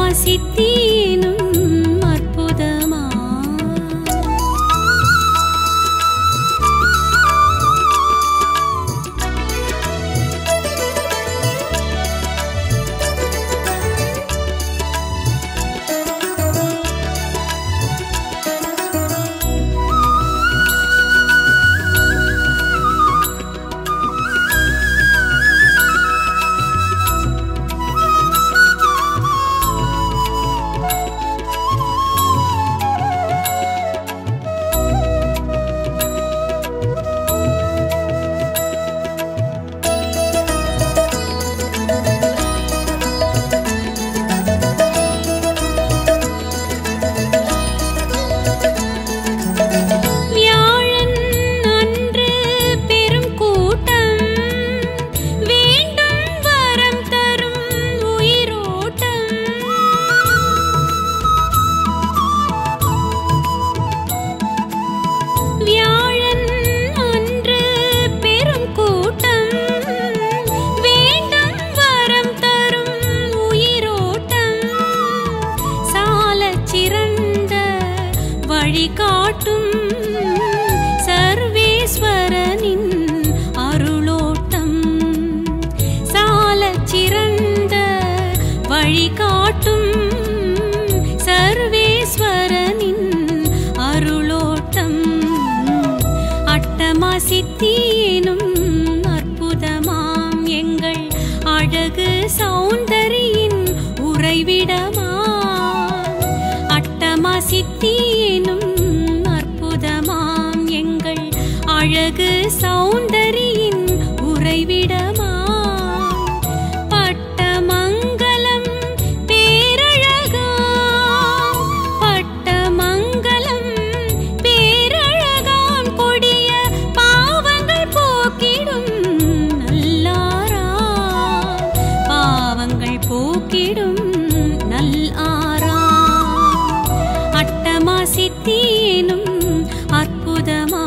சித்தியினும் அற்புதமா வியாழன் அன்று பெரும் கூட்டம் வேண்டும் வரம் தரும் உயிரோட்டம் வியாழன் அன்று பெரும் கூட்டம் வேண்டும் வரம் தரும் உயிரோட்டம் சாலச் சிறந்த வழிகாட்டும் சர்வேஸ்வரனின் அருளோட்டம் சாலச் சிறந்த வழிகாட்டும் சர்வேஸ்வரனின் அருளோட்டம் அட்டமா சித்தியினும் அற்புதமாம் எங்கள் அழகு சௌந்தரியின் உறைவிடமா அட்டமா சித்தியினும் அற்புதமாம் எங்கள் அழகு சௌந்தரியின் உறைவிடமா பட்டமங்கலம் பேரழகா பட்டமங்கலம் பேரழகாம் கொடிய பாவங்கள் போக்கிடும் நல்லாரா பாவங்கள் போக்கிடும் நல் ஆரா அட்டமா சித்தியினும் அற்புதமா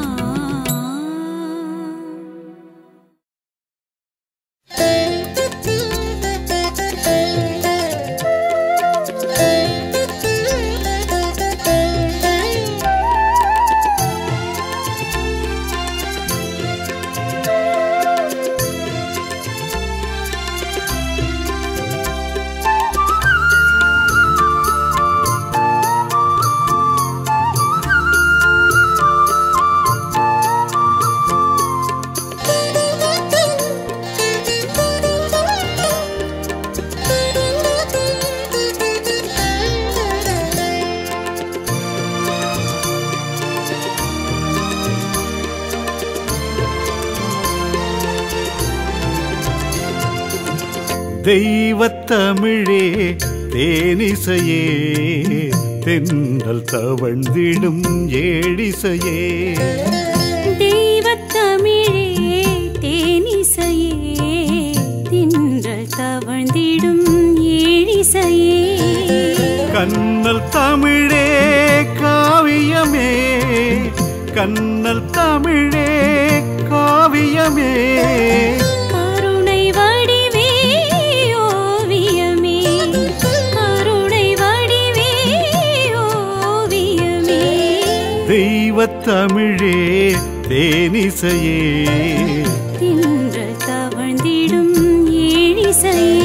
தெய்வத்தமிழே தேனிசையே தென்றல் தவழ்ந்திடும் ஏழிசையே தெய்வத்தமிழே தேனிசையே தின்றல் தவழ்ந்திடும் ஏழிசையே கண்ணல் தமிழே காவியமே கண்ணல் தமிழே காவியமே கருணை வடிவே ஓவியமே கருணை வடிவே ஓவியமே தெய்வத்தமிழே தேனிசையே தின்றல் தவழ்ந்திடும் ஏழிசையே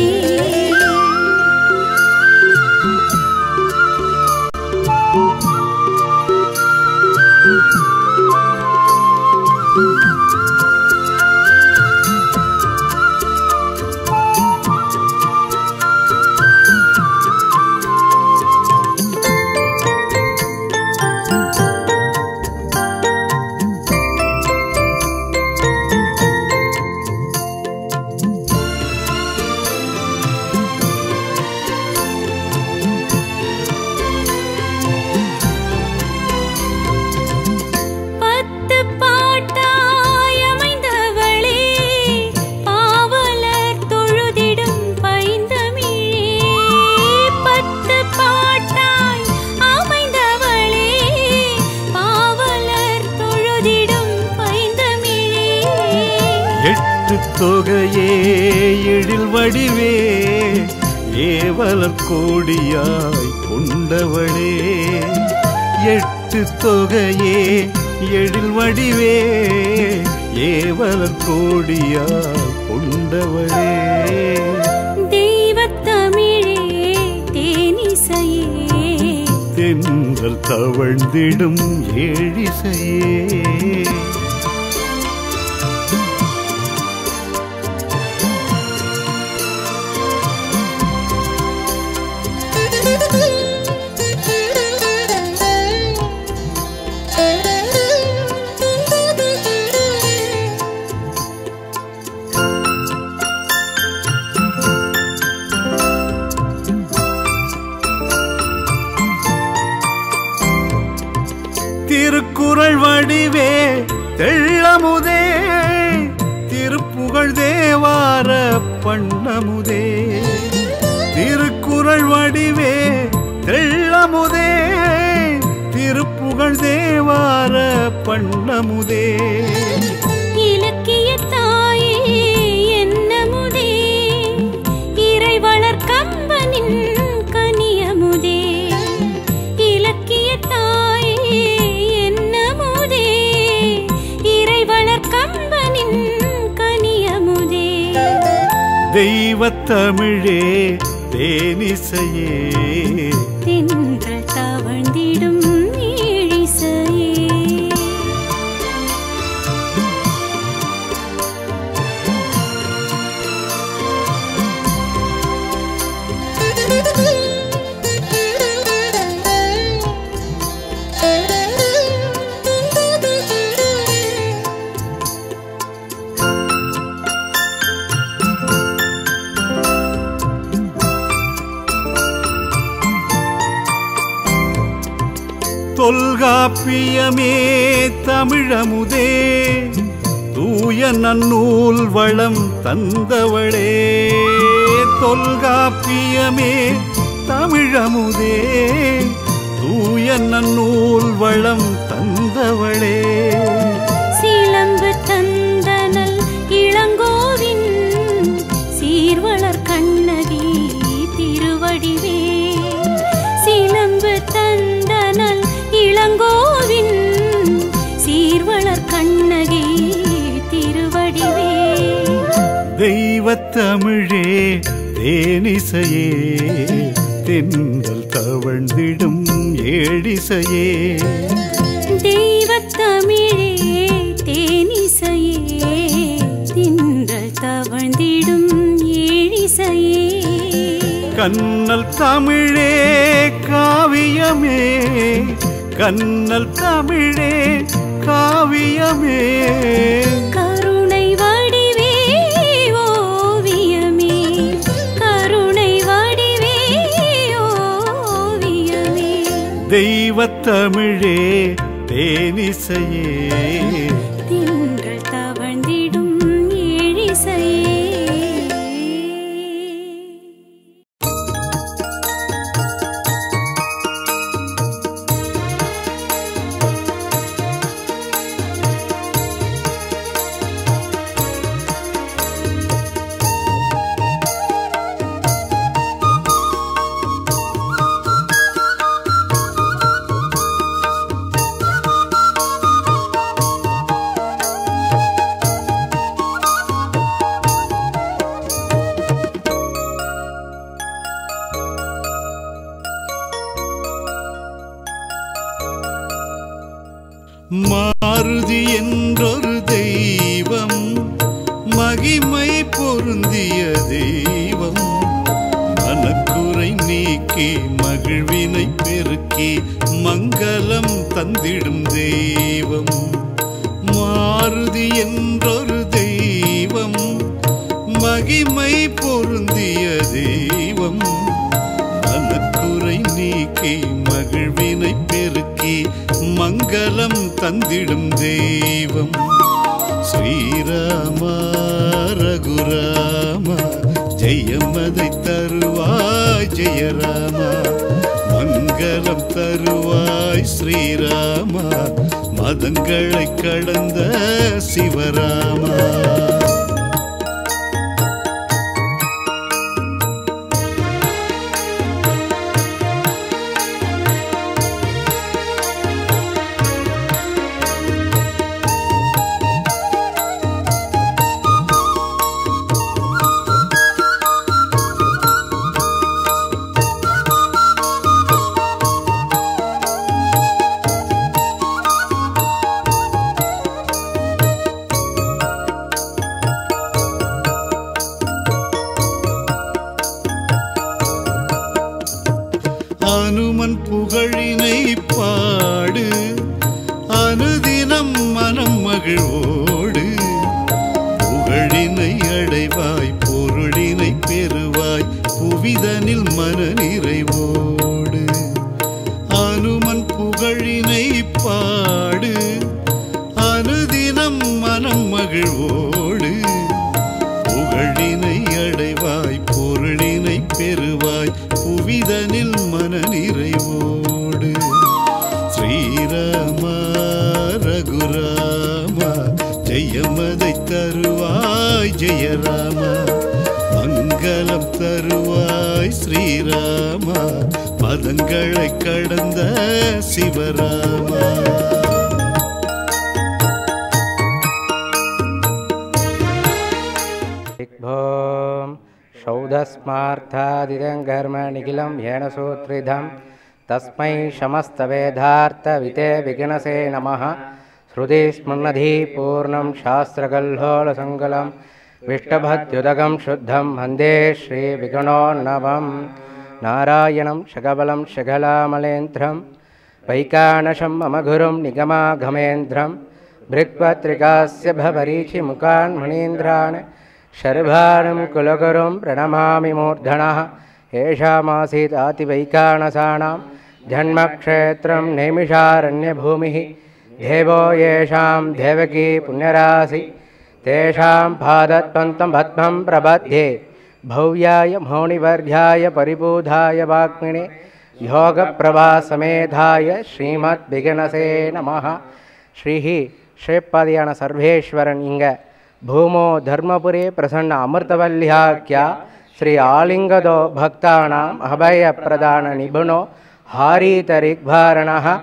பத்து பாட்டாய் அமைந்தவளே பாவலர் தொழுதிடும் பைந்தமிழே பத்து பாட்டாய் அமைந்தவளே பாவலர் தொழுதிடும் பைந்தமிழே எட்டு தொகையே எழில் வடிவே ஏவலர் கோடியாய் கொண்டவளே எட்டு தொகையே எழில் வடிவே ஏவலர் கோடியாய் கொண்டவளே தெய்வத் தமிழே தேனிசையே தென்றல் தவழ்ந்திடும் ஏழிசையே திருக்குறள் வடிவே தெள்ளமுதே திருப்புகழ் தேவார பண்ணமுதே திருக்குறள் வடிவே தெள்ளமுதே திருப்புகழ் தேவார பண்ணமுதே இலக்கிய தாயே என்னமுதே இறைவளர் கம்பனின் கனியமுதே இலக்கிய தாயே என்னமுதே இறைவளர் கம்பனின் கனியமுதே தெய்வத் தமிழே தேனிசையே தென்றல் தவழ்ந்திடும் நீழிசையே தொல்காப்பியமே தமிழமுதே தூய நன்னூல் வளம் தந்தவளே தொல்காப்பியமே தமிழமுதே தூய நன்னூல் வளம் தந்தவளே சிலம்பு தந்தனல் இளங்கோவின் சீர்வளர் கண்ணகி திருவடிவே சிலம்பு தந்தனல் இளங்கோவின் சீர்வளர் கண்ணகி திருவடிவே தெய்வத் தமிழே தேனிசையே தென்றல் தவழ்ந்திடும் ஏழிசையே தெய்வத் தமிழே தேனிசையே தின்றல் தவழ்ந்திடும் ஏழிசையே கண்ணல் தமிழே காவியமே கண்ணல் தமிழே காவியமே கருணை வடிவே ஓவியமே கருணை வடிவே ஓவியமே தெய்வத் தமிழே தேனிசையே திங்கள் தவழ்ந்திடும் ஏழிசையே மாருதி என்றொரு தெய்வம் மகிமை பொருந்திய தெய்வம் மனக்குறை நீக்கி மகிழ்வினை பெருக்கி மங்களம் தந்திடும் தெய்வம் மாருதி என்றொரு தெய்வம் மகிமை பொருந்திய தெய்வம் மனக்குறை நீக்கி மகிழ்வினை பெருக்கி மங்களம் தந்திடும் தெய்வம் ஸ்ரீராமா ரகுராமா ஜெயமதை தருவாய் ஜெயராமா மங்களம் தருவாய் ஸ்ரீராமா மதங்களை கடந்த சிவராமா அனுமன் புகழினை பாடு அனுதினம் மனம் மகிழ்வோடு புகழினை அடைவாய் பொருளினை பெறுவாய் புவிதனில் மன நிறைவோடு அனுமன் புகழினை பாடு அனுதினம் மனம் மகிழ்வோடு புகழினை அடைவாய் பொருளினை பெறுவாய் புவிதனில் மன நிறைவோடு ஸ்ரீராமா ரகுராமா ஜெயமதை தருவாய் ஜெயராமா மங்களம் தருவாய் ஸ்ரீராமா மதங்களை கடந்த சிவராமா दिग्भों शौधस्मार्थादिदं कर्म निखिलं येन सूत्रिधं तस्मै शमस्तवेदार्थविते विघ्नसे नमः श्रुतिस्मृन्नधिपूर्णं शास्त्रगल्होलसङ्कुलं विष्टभद्युदगं शुद्धं वन्दे श्रीविगणोन्नवं नारायणं शगबलं शगलामलेन्द्रं वैकानशं मम गुरुं निगमागमेन्द्रं भृक्पत्रिकास्य भवरीचिमुखान् मुनीन्द्रान् शर्भाणं कुलगुरुं प्रणमामि मूर्धनः येषामासीत् आतिवैकानसानां जन्मक्षेत्रं नैमिषारण्यभूमिः देवो येषां देवकी पुण्यरासि तेषां पादत्वन्तं पद्मं प्रबध्ये भव्याय मौनिवर्ध्याय परिबूधाय वाग्मिणे योगप्रभासमेधाय श्रीमद्विगणसे நமः ஸ்ரீஹி ஸ்ரீபாதியான சர்வேஸ்வரன் இங்க பூமோ தர்மபுரே பிரசன்ன அமிர்தவல்யாக்கியா ஸ்ரீ ஆலிங்கதோ பக்தானாம் அபய பிரதான நிபுணோ ஹாரீதரிக்பாரணः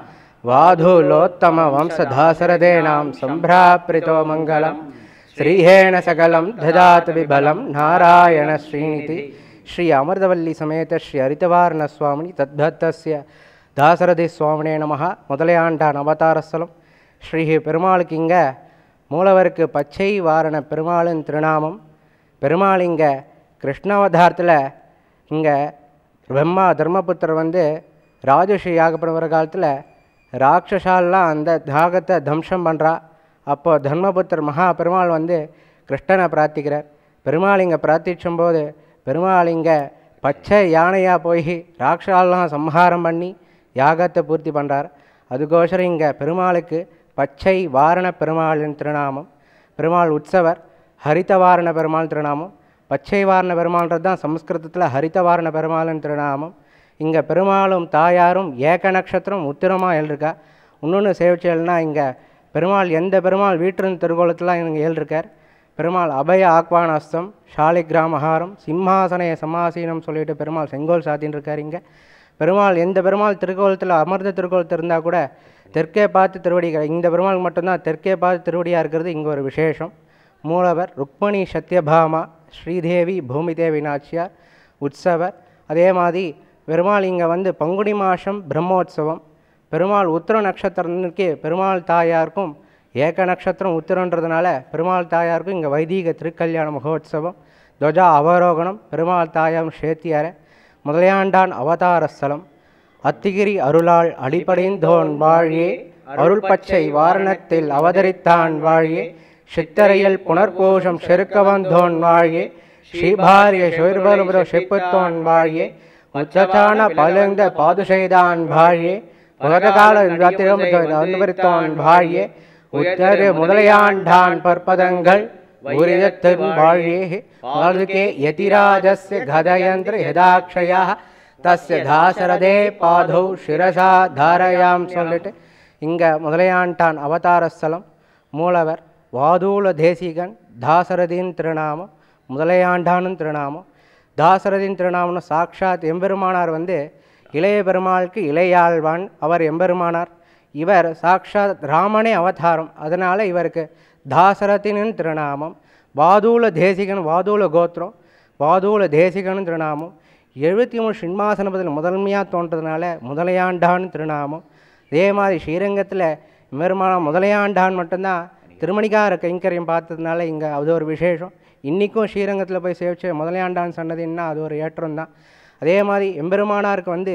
வாதுலோத்தம வம்சதாசரதேனாம் சம்பிராப்ரிதோ மங்களம் ஸ்ரீஹேண சகலம் ததாத் விபலம் நாராயண ஸ்ரீநிதி ஸ்ரீ அமிர்தவல்லி சமேத ஸ்ரீ ஹரிதவாரண சுவாமினி தத்பத்தஸ்ய தாசரதி சுவாமினே நமः முதலையாண்டான் அவதாரஸ்தலம் ஸ்ரீ பெருமாளுக்கு இங்கே மூலவருக்கு பச்சை வாரண பெருமாளின் திருநாமம் பெருமாள் இங்கே கிருஷ்ணாவதாரத்தில் இங்கே பிரம்மா தர்மபுத்திரர் வந்து ராஜஸ்ரீ யாகப்படும் வர காலத்தில் ராட்சசாலாம் அந்த தாகத்தை தம்சம் பண்ணுறா அப்போ தர்மபுத்திரர் மகா பெருமாள் வந்து கிருஷ்ணனை பிரார்த்திக்கிறார் பெருமாள் இங்கே பிரார்த்திச்சும் போது பெருமாள் இங்கே பச்சை யானையாக போய் ராட்சாலாம் சம்ஹாரம் பண்ணி யாகத்தை பூர்த்தி பண்ணுறார் அதுக்கோசரம் இங்கே பெருமாளுக்கு பச்சை வாரண பெருமாளின் திருநாமம் பெருமாள் உற்சவர் ஹரிதவாரண பெருமாள் திருநாமம் பச்சை வாரண பெருமாள்ன்றது தான் சம்ஸ்கிருதத்தில் ஹரிதவாரண பெருமாளின் திருநாமம் இங்கே பெருமாளும் தாயாரும் ஏக நட்சத்திரம் உத்திரமாக எழுதிருக்கா இன்னொன்று சேவிச்சல்னா இங்கே பெருமாள் எந்த பெருமாள் வீட்டின் திருக்கோலத்தில் இங்கே எழுதிருக்கார் பெருமாள் அபய ஆக்வானஸ்தம் ஷாலிகிராமஹாரம் சிம்மாசனய சமாசீனம் சொல்லிட்டு பெருமாள் செங்கோல் சாத்தின்னு இருக்கார் இங்கே பெருமாள் எந்த பெருமாள் திருக்கோலத்தில் அமர்ந்த திருக்கோலத்தில் இருந்தால் கூட தெற்கே பார்த்து திருவடி இந்த பெருமாள் மட்டும்தான் தெற்கே பார்த்து திருவடியாக இருக்கிறது இங்கே ஒரு விசேஷம் மூலவர் ருக்மணி சத்யபாமா ஸ்ரீதேவி பூமிதேவி நாச்சியார் உற்சவர் அதே மாதிரி பெருமாள் இங்கே வந்து பங்குனி மாதம் பிரம்மோற்சவம் பெருமாள் உத்திர நட்சத்திரனுக்கு பெருமாள் தாயாருக்கும் ஏக நட்சத்திரம் உத்திரன்றதுனால பெருமாள் தாயாருக்கும் இங்கே வைதீக திருக்கல்யாண மகோத்சவம் துவஜா அவரோகணம் பெருமாள் தாயாரும் சேத்தியார முதலையாண்டான் அவதார ஸ்தலம் அத்திகிரி அருளால் அடிபடைந்தோன் வாழியே அருள் பச்சை வாரணத்தில் அவதரித்தான் வாழியே சித்தரையில் புனர்போஷம் செருக்க வந்தோன் வாழியே ஸ்ரீபாரிய சுயர்பருபுர செப்புத்தோன் வாழியே உச்சத்தான பலந்த பாதுஷைதான் வாழியே உலககால அனுபவித்தோன் வாழியே உத்தர முதலையாண்டான் பற்பதங்கள் உரியத்தின் வாழியே வாழ்க்கே யதிராஜஸ்ய கதயந்திர யதாக்ஷயா தஸ்ய தாசரதே பாதௌ சிரசா தாரயாம் சொல்லிட்டு இங்கே முதலையாண்டான் அவதார ஸ்தலம் மூலவர் வாதூல தேசிகன் தாசரதியின் திருநாமம் முதலையாண்டானும் திருநாமம் தாசரதியின் திருநாமம்னு சாக்ஷாத் எம்பெருமானார் வந்து இளைய பெருமாளுக்கு இளையாழ்வான் அவர் எம்பெருமானார் இவர் சாக்ஷாத் ராமனே அவதாரம் அதனால் இவருக்கு தாசரதினின் திருநாமம் வாதூல தேசிகன் வாதூல கோத்திரம் வாதூல தேசிகனும் திருநாமம் எழுபத்தி மூணு சிம்மாசனபதில் முதன்மையாக தோன்றதுனால முதலையாண்டான் திருநாமம் அதே மாதிரி ஸ்ரீரங்கத்தில் பெருமான முதலையாண்டான் மட்டும்தான் திருமணிக்கார கைங்கரியம் பார்த்ததுனால இங்கே அது ஒரு விசேஷம் இன்றைக்கும் ஸ்ரீரங்கத்தில் போய் சேவிச்ச முதலையாண்டான் சன்னதின்னா அது ஒரு ஏற்றம் தான் அதே மாதிரி எம்பெருமானாருக்கு வந்து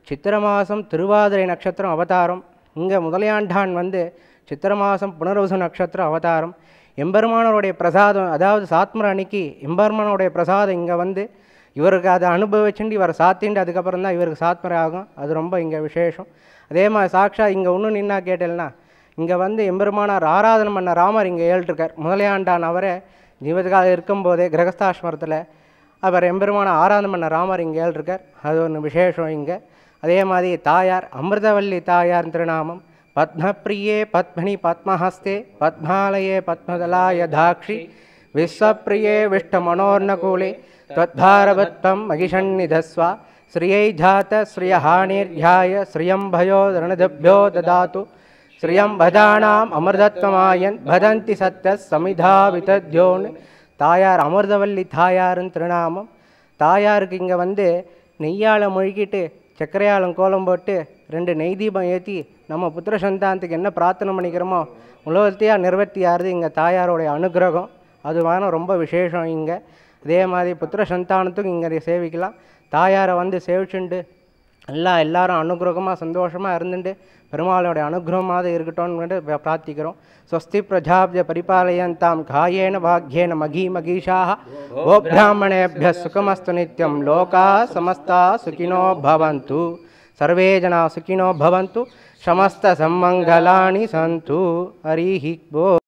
சித்திர மாதம் திருவாதிரை நட்சத்திரம் அவதாரம் இங்கே முதலையாண்டான் வந்து சித்திர மாதம் புனர்வசு நட்சத்திரம் அவதாரம் எம்பெருமானோருடைய பிரசாதம் அதாவது சாத்மர அன்னைக்கு எம்பெருமானோடைய பிரசாதம் இங்கே வந்து இவருக்கு அதை அனுபவிச்சுட்டு இவரை சாத்திண்டு அதுக்கப்புறம் தான் இவருக்கு சாத்மரை ஆகும் அது ரொம்ப இங்கே விசேஷம் அதே மாதிரி சாக்ஷா இங்கே ஒன்றும் நின்னா கேட்டேன்னா இங்கே வந்து எம்பெருமானார் ஆராதனை பண்ண ராமர் இங்கே ஏழ்ருக்கார் முதலையாண்டான் அவரை ஜீவத்துக்காக இருக்கும்போதே கிரகஸ்தாசிரமத்தில் அவர் எம்பெருமான ஆராதனை பண்ண ராமர் இங்கே ஏழ்ருக்கார் அது ஒன்று விசேஷம் இங்கே அதே மாதிரி தாயார் அமிர்தவல்லி தாயார் திருநாமம் பத்மப்ரியே பத்மனி பத்மஹஸ்தே பத்மாலயே பத்மதலாய தாக்ஷி விஸ்வப்பிரியே விஷ்டமனோர்ணகூலே त्वद्भारवत्वं महिषन्निधस्व श्रियै जात श्रियहानिर्ध्याय श्रियं भयो रणदभ्यो ददातु श्रियं भजानाम् अमृतत्वमायन् भदन्ति सत्यः समिधा वितद्योन् தாயார் அமிர்தவல்லி தாயாருன்னு திருநாமம் தாயாருக்கு இங்கே வந்து நெய்யால முழுகிட்டு சர்க்கரையாலம் கோலம் போட்டு ரெண்டு நெய் தீபம் ஏற்றி நம்ம புத்திர சந்தானத்துக்கு என்ன பிரார்த்தனை பண்ணிக்கிறோமோ உலகத்தையாக நிறுவத்தியாருது இங்கே தாயாரோடைய அனுகிரகம் அது வேணும் ரொம்ப விசேஷம் இங்கே அதே மாதிரி புத்திர சந்தானத்துக்கும் இங்கே சேவிக்கலாம் தாயாரை வந்து சேவிச்சுண்டு எல்லாம் எல்லாரும் அனுகிரகமாக சந்தோஷமாக இருந்துட்டு பெருமாளுடைய அனுகிரகமாக இருக்கட்டும்னு பிரார்த்திக்கிறோம் ஸ்வஸ்தி பிரஜாபிய பரிபாலயந்தாம் காயேன பாக்யேன மகி மகீஷாக ஓ பிராமணேபிய சுகமஸ்து நித்யம் லோகா சமஸ்தா சுகினோ பவந்து சர்வே ஜனா சுகினோ பவந்து சமஸ்த சம்மங்கலானி சந்து ஹரிஹி போ